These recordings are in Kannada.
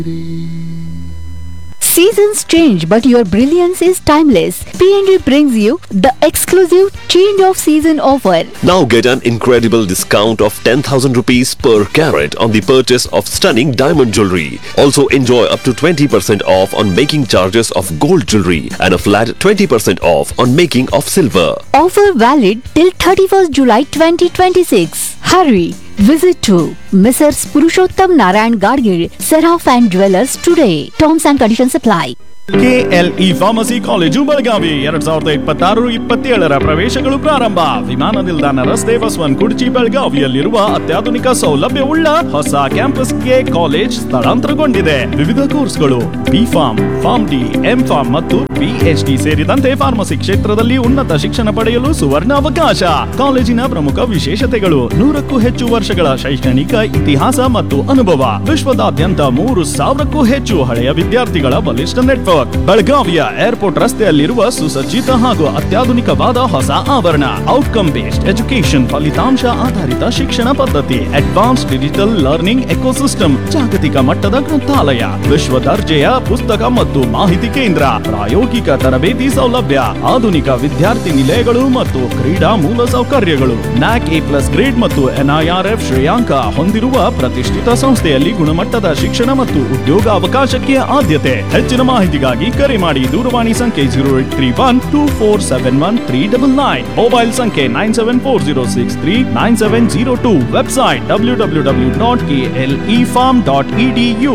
Seasons change, but your brilliance is timeless. P&G brings you the exclusive change of season offer. Now get an incredible discount of 10,000 rupees per carat on the purchase of stunning diamond jewelry. Also enjoy up to 20% off on making charges of gold jewelry and a flat 20% off on making of silver. Offer valid till 31st July 2026. Hurry! Visit to Messrs. Purushottam Narayan Gadgil, Seraph and Jewelers today. Terms and conditions apply. KLE pharmacy college Belagavi ಎರಡ್ ಸಾವಿರದ ಇಪ್ಪತ್ತಾರು ಇಪ್ಪತ್ತೇಳರ ಪ್ರವೇಶಗಳು ಪ್ರಾರಂಭ ವಿಮಾನ ನಿಲ್ದಾಣ ರಸ್ತೆ ಬಸವನ್ ಕುರ್ಚಿ ಬೆಳಗಾವಿಯಲ್ಲಿರುವ ಅತ್ಯಾಧುನಿಕ ಸೌಲಭ್ಯವುಳ್ಳ ಹೊಸ ಕ್ಯಾಂಪಸ್ಗೆ ಕಾಲೇಜ್ ಸ್ಥಳಾಂತರಗೊಂಡಿದೆ ವಿವಿಧ ಕೋರ್ಸ್ಗಳು B pharm pharm D M pharm ಮತ್ತು ಪಿಎಚ್ಡಿ ಸೇರಿದಂತೆ ಫಾರ್ಮಸಿ ಕ್ಷೇತ್ರದಲ್ಲಿ ಉನ್ನತ ಶಿಕ್ಷಣ ಪಡೆಯಲು ಸುವರ್ಣ ಅವಕಾಶ ಕಾಲೇಜಿನ ಪ್ರಮುಖ ವಿಶೇಷತೆಗಳು ನೂರಕ್ಕೂ ಹೆಚ್ಚು ವರ್ಷಗಳ ಶೈಕ್ಷಣಿಕ ಇತಿಹಾಸ ಮತ್ತು ಅನುಭವ ವಿಶ್ವದಾದ್ಯಂತ ಮೂರು ಸಾವಿರಕ್ಕೂ ಹೆಚ್ಚು ಹಳೆಯ ವಿದ್ಯಾರ್ಥಿಗಳ ಬಲಿಷ್ಠ ನೆಟ್ವರ್ಕ್ ಬೆಳಗಾವಿಯ ಏರ್ಪೋರ್ಟ್ ರಸ್ತೆಯಲ್ಲಿರುವ ಸುಸಜ್ಜಿತ ಹಾಗೂ ಅತ್ಯಾಧುನಿಕವಾದ ಹೊಸ ಆವರಣ ಔಟ್ಕಮ್ ಬೇಸ್ಡ್ ಎಜುಕೇಶನ್ ಫಲಿತಾಂಶ ಆಧಾರಿತ ಶಿಕ್ಷಣ ಪದ್ಧತಿ ಅಡ್ವಾನ್ಸ್ ಡಿಜಿಟಲ್ ಲರ್ನಿಂಗ್ ಎಕೋಸಿಸ್ಟಮ್ ಜಾಗತಿಕ ಮಟ್ಟದ ಗ್ರಂಥಾಲಯ ವಿಶ್ವ ದರ್ಜೆಯ ಪುಸ್ತಕ ಮತ್ತು ಮಾಹಿತಿ ಕೇಂದ್ರ ಪ್ರಾಯೋಗಿಕ ತರಬೇತಿ ಸೌಲಭ್ಯ ಆಧುನಿಕ ವಿದ್ಯಾರ್ಥಿ ನಿಲಯಗಳು ಮತ್ತು ಕ್ರೀಡಾ ಮೂಲ ಸೌಕರ್ಯಗಳು ನ್ಯಾಕ್ ಎ ಪ್ಲಸ್ ಗ್ರೇಡ್ ಮತ್ತು ಎನ್ಐಆರ್ಎಫ್ ಶ್ರೇಯಾಂಕ ಹೊಂದಿರುವ ಪ್ರತಿಷ್ಠಿತ ಸಂಸ್ಥೆಯಲ್ಲಿ ಗುಣಮಟ್ಟದ ಶಿಕ್ಷಣ ಮತ್ತು ಉದ್ಯೋಗ ಅವಕಾಶಕ್ಕೆ ಆದ್ಯತೆ ಹೆಚ್ಚಿನ ಮಾಹಿತಿಗಾಗಿ ಕರೆ ಮಾಡಿ ದೂರವಾಣಿ ಸಂಖ್ಯೆ zero eight three one two four seven one three double nine mobile ಸಂಖ್ಯೆ nine seven four zero six three nine seven zero two website W W W dot K L E pharm dot E D U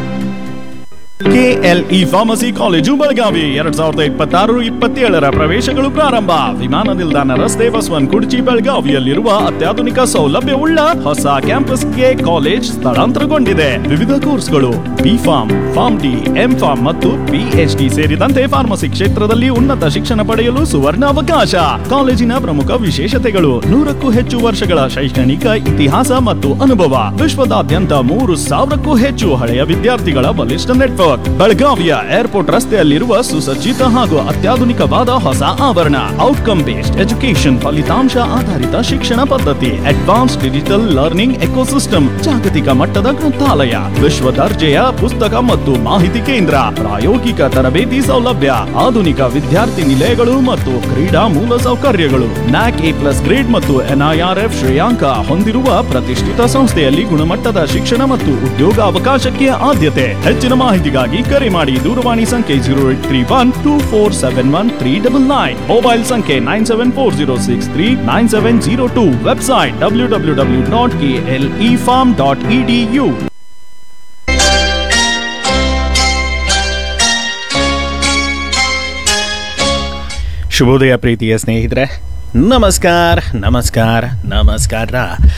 KLE pharmacy college Belagavi ಎರಡ್ ಸಾವಿರದ ಇಪ್ಪತ್ತಾರು ಇಪ್ಪತ್ತೇಳರ ಪ್ರವೇಶಗಳು ಪ್ರಾರಂಭ ವಿಮಾನ ನಿಲ್ದಾಣ ರಸ್ತೆ ಬಸವನ್ ಕುರ್ಚಿ ಬೆಳಗಾವಿಯಲ್ಲಿರುವ ಅತ್ಯಾಧುನಿಕ ಸೌಲಭ್ಯವುಳ್ಳ ಹೊಸ ಕ್ಯಾಂಪಸ್ಗೆ ಕಾಲೇಜ್ ಸ್ಥಳಾಂತರಗೊಂಡಿದೆ ವಿವಿಧ ಕೋರ್ಸ್ಗಳು B pharm pharm D M pharm ಮತ್ತು ಪಿಎಚ್ಡಿ ಸೇರಿದಂತೆ ಫಾರ್ಮಸಿ ಕ್ಷೇತ್ರದಲ್ಲಿ ಉನ್ನತ ಶಿಕ್ಷಣ ಪಡೆಯಲು ಸುವರ್ಣ ಅವಕಾಶ ಕಾಲೇಜಿನ ಪ್ರಮುಖ ವಿಶೇಷತೆಗಳು ನೂರಕ್ಕೂ ಹೆಚ್ಚು ವರ್ಷಗಳ ಶೈಕ್ಷಣಿಕ ಇತಿಹಾಸ ಮತ್ತು ಅನುಭವ ವಿಶ್ವದಾದ್ಯಂತ ಮೂರು ಸಾವಿರಕ್ಕೂ ಹೆಚ್ಚು ಹಳೆಯ ವಿದ್ಯಾರ್ಥಿಗಳ ಬಲಿಷ್ಠ ನೆಟ್ವರ್ಕ್ ಬೆಳಗಾವಿಯ ಏರ್ಪೋರ್ಟ್ ರಸ್ತೆಯಲ್ಲಿರುವ ಸುಸಜ್ಜಿತ ಹಾಗೂ ಅತ್ಯಾಧುನಿಕವಾದ ಹೊಸ ಆವರಣ ಔಟ್ಕಮ್ ಬೇಸ್ಡ್ ಎಜುಕೇಶನ್ ಫಲಿತಾಂಶ ಆಧಾರಿತ ಶಿಕ್ಷಣ ಪದ್ಧತಿ ಅಡ್ವಾನ್ಸ್ ಡಿಜಿಟಲ್ ಲರ್ನಿಂಗ್ ಎಕೋಸಿಸ್ಟಮ್ ಜಾಗತಿಕ ಮಟ್ಟದ ಗ್ರಂಥಾಲಯ ವಿಶ್ವ ದರ್ಜೆಯ ಪುಸ್ತಕ ಮತ್ತು ಮಾಹಿತಿ ಕೇಂದ್ರ ಪ್ರಾಯೋಗಿಕ ತರಬೇತಿ ಸೌಲಭ್ಯ ಆಧುನಿಕ ವಿದ್ಯಾರ್ಥಿ ನಿಲಯಗಳು ಮತ್ತು ಕ್ರೀಡಾ ಮೂಲ ಸೌಕರ್ಯಗಳು ನ್ಯಾಕ್ ಎ ಪ್ಲಸ್ ಗ್ರೇಡ್ ಮತ್ತು ಎನ್ಐಆರ್ಎಫ್ ಶ್ರೇಯಾಂಕ ಹೊಂದಿರುವ ಪ್ರತಿಷ್ಠಿತ ಸಂಸ್ಥೆಯಲ್ಲಿ ಗುಣಮಟ್ಟದ ಶಿಕ್ಷಣ ಮತ್ತು ಉದ್ಯೋಗ ಅವಕಾಶಕ್ಕೆ ಆದ್ಯತೆ ಹೆಚ್ಚಿನ ಮಾಹಿತಿಗಾಗಿ ಕರೆ ಮಾಡಿ ದೂರವಾಣಿ ಸಂಖ್ಯೆ zero eight three one two four seven one three double nine mobile ಸಂಖ್ಯೆ nine seven four zero six three nine seven zero two website W W W dot K L E pharm dot E D U ಶುಭೋದಯ ಪ್ರೀತಿಯ ಸ್ನೇಹಿತರೆ ನಮಸ್ಕಾರ ನಮಸ್ಕಾರ ನಮಸ್ಕಾರ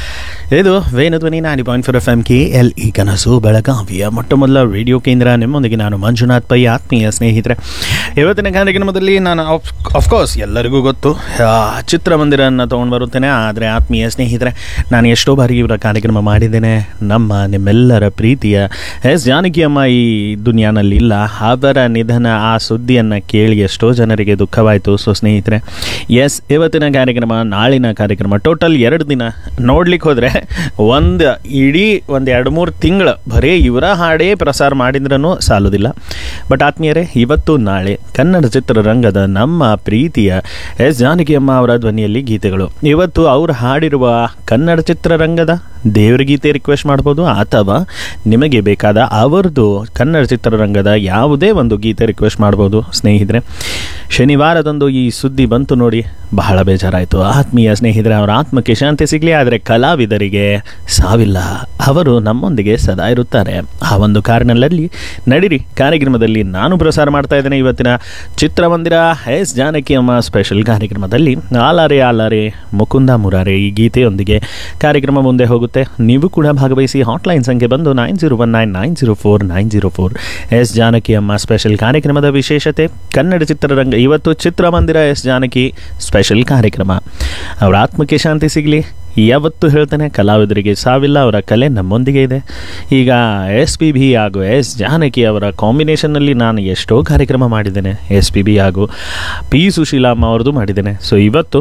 ಇದು Venudhwani ninety point four F M K L E ಕನಸು ಬೆಳಗಾವಿಯ ಮೊಟ್ಟ ಮೊದಲ ರೇಡಿಯೋ ಕೇಂದ್ರ ನಿಮ್ಮೊಂದಿಗೆ ನಾನು ಮಂಜುನಾಥ್ ಪೈ ಆತ್ಮೀಯ ಸ್ನೇಹಿತರೆ ಇವತ್ತಿನ ಕಾರ್ಯಕ್ರಮದಲ್ಲಿ ನಾನು ಅಫ್ಕೋರ್ಸ್ ಎಲ್ಲರಿಗೂ ಗೊತ್ತು ಆ, ಚಿತ್ರಮಂದಿರವನ್ನು ತೊಗೊಂಡು ಬರುತ್ತೇನೆ ಆದರೆ ಆತ್ಮೀಯ ಸ್ನೇಹಿತರೆ ನಾನು ಎಷ್ಟೋ ಬಾರಿ ಇವರ ಕಾರ್ಯಕ್ರಮ ಮಾಡಿದ್ದೇನೆ ನಮ್ಮ ನಿಮ್ಮೆಲ್ಲರ ಪ್ರೀತಿಯ ಎಸ್ ಜಾನಕಿಯಮ್ಮ ಈ ದುನಿಯಾನಲ್ಲಿ ಇಲ್ಲ ಅವರ ನಿಧನ ಆ ಸುದ್ದಿಯನ್ನು ಕೇಳಿ ಎಷ್ಟೋ ಜನರಿಗೆ ದುಃಖವಾಯಿತು ಸೊ ಸ್ನೇಹಿತರೆ ಎಸ್ ಇವತ್ತಿನ ಕಾರ್ಯಕ್ರಮ ನಾಳಿನ ಕಾರ್ಯಕ್ರಮ ಟೋಟಲ್ ಎರಡು ದಿನ ನೋಡ್ಲಿಕ್ಕೆ ಹೋದರೆ ಒಂದು ಇಡೀ ಒಂದು ಎರಡು ಮೂರು ತಿಂಗಳು ಬರೀ ಇವರ ಹಾಡೇ ಪ್ರಸಾರ ಮಾಡಿದ್ರೂ ಸಾಲೋದಿಲ್ಲ ಬಟ್ ಆತ್ಮೀಯರೇ ಇವತ್ತು ನಾಳೆ ಕನ್ನಡ ಚಿತ್ರರಂಗದ ನಮ್ಮ ಪ್ರೀತಿಯ ಎಸ್ ಜಾನಕಿಯಮ್ಮ ಅವರ ಧ್ವನಿಯಲ್ಲಿ ಗೀತೆಗಳು ಇವತ್ತು ಅವ್ರು ಹಾಡಿರುವ ಕನ್ನಡ ಚಿತ್ರರಂಗದ ದೇವರ ಗೀತೆ ರಿಕ್ವೆಸ್ಟ್ ಮಾಡ್ಬೋದು ಅಥವಾ ನಿಮಗೆ ಬೇಕಾದ ಅವರದು ಕನ್ನಡ ಚಿತ್ರರಂಗದ ಯಾವುದೇ ಒಂದು ಗೀತೆ ರಿಕ್ವೆಸ್ಟ್ ಮಾಡ್ಬೋದು ಸ್ನೇಹಿತರೆ ಶನಿವಾರದಂದು ಈ ಸುದ್ದಿ ಬಂತು ನೋಡಿ ಬಹಳ ಬೇಜಾರಾಯಿತು ಆತ್ಮೀಯ ಸ್ನೇಹಿತರೆ ಅವರ ಆತ್ಮಕ್ಕೆ ಶಾಂತಿ ಸಿಗಲಿ ಆದರೆ ಕಲಾವಿದರಿಗೆ ಸಾವಿಲ್ಲ ಅವರು ನಮ್ಮೊಂದಿಗೆ ಸದಾ ಇರುತ್ತಾರೆ ಆ ಒಂದು ಕಾರಣದಲ್ಲಿ ನಡೀರಿ ಕಾರ್ಯಕ್ರಮದಲ್ಲಿ ನಾನು ಪ್ರಸಾರ ಮಾಡ್ತಾ ಇದ್ದೇನೆ ಇವತ್ತಿನ ಚಿತ್ರಮಂದಿರ ಎಸ್ ಜಾನಕಿ ಅಮ್ಮ ಸ್ಪೆಷಲ್ ಕಾರ್ಯಕ್ರಮದಲ್ಲಿ ಆಲಾರೆ ಆಲಾರೆ ಮುಕುಂದ ಮುರಾರೆ ಈ ಗೀತೆಯೊಂದಿಗೆ ಕಾರ್ಯಕ್ರಮ ಮುಂದೆ ಹೋಗುತ್ತೆ ನೀವು ಕೂಡ ಭಾಗವಹಿಸಿ ಹಾಟ್ಲೈನ್ ಸಂಖ್ಯೆ ಬಂದು nine zero one nine nine zero four nine zero four S Janaki ಅಮ್ಮ ಸ್ಪೆಷಲ್ ಕಾರ್ಯಕ್ರಮದ ವಿಶೇಷತೆ ಕನ್ನಡ ಚಿತ್ರರಂಗ ಇವತ್ತು ಚಿತ್ರಮಂದಿರ ಎಸ್ ಜಾನಕಿ ಸ್ಪೆಷಲ್ ಕಾರ್ಯಕ್ರಮ ಅವರ ಆತ್ಮಕ್ಕೆ ಶಾಂತಿ ಸಿಗಲಿ ಯಾವತ್ತೂ ಹೇಳ್ತಾನೆ ಕಲಾವಿದರಿಗೆ ಸಾವಿಲ್ಲ ಅವರ ಕಲೆ ನಮ್ಮೊಂದಿಗೆ ಇದೆ ಈಗ ಎಸ್ ಪಿ ಬಿ ಹಾಗೂ ಎಸ್ ಜಾನಕಿ ಅವರ ಕಾಂಬಿನೇಷನ್ನಲ್ಲಿ ನಾನು ಎಷ್ಟೋ ಕಾರ್ಯಕ್ರಮ ಮಾಡಿದ್ದೇನೆ ಎಸ್ ಪಿ ಬಿ ಹಾಗೂ ಪಿ ಸುಶೀಲಮ್ಮ ಅವ್ರದ್ದು ಮಾಡಿದ್ದೇನೆ ಸೊ ಇವತ್ತು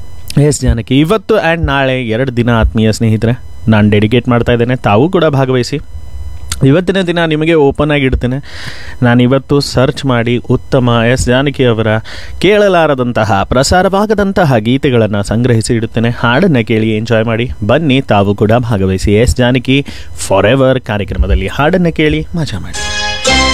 ಎಸ್ ಜಾನಕಿ ಇವತ್ತು ಆ್ಯಂಡ್ ನಾಳೆ ಎರಡು ದಿನ ಆತ್ಮೀಯ ಸ್ನೇಹಿತರೆ ನಾನು ಡೆಡಿಕೇಟ್ ಮಾಡ್ತಾ ಇದ್ದೇನೆ ತಾವು ಕೂಡ ಭಾಗವಹಿಸಿ ಇವತ್ತಿನ ದಿನ ನಿಮಗೆ ಓಪನ್ ಆಗಿಡ್ತೇನೆ ನಾನು ಇವತ್ತು ಸರ್ಚ್ ಮಾಡಿ ಉತ್ತಮ ಎಸ್ ಜಾನಕಿ ಅವರ ಕೇಳಲಾರದಂತಹ ಪ್ರಸಾರವಾಗದಂತಹ ಗೀತೆಗಳನ್ನು ಸಂಗ್ರಹಿಸಿ ಇಡುತ್ತೇನೆ ಹಾಡನ್ನು ಕೇಳಿ ಎಂಜಾಯ್ ಮಾಡಿ ಬನ್ನಿ ತಾವು ಕೂಡ ಭಾಗವಹಿಸಿ ಎಸ್ ಜಾನಕಿ ಫಾರ್ ಎವರ್ ಕಾರ್ಯಕ್ರಮದಲ್ಲಿ ಹಾಡನ್ನು ಕೇಳಿ ಮಜಾ ಮಾಡಿ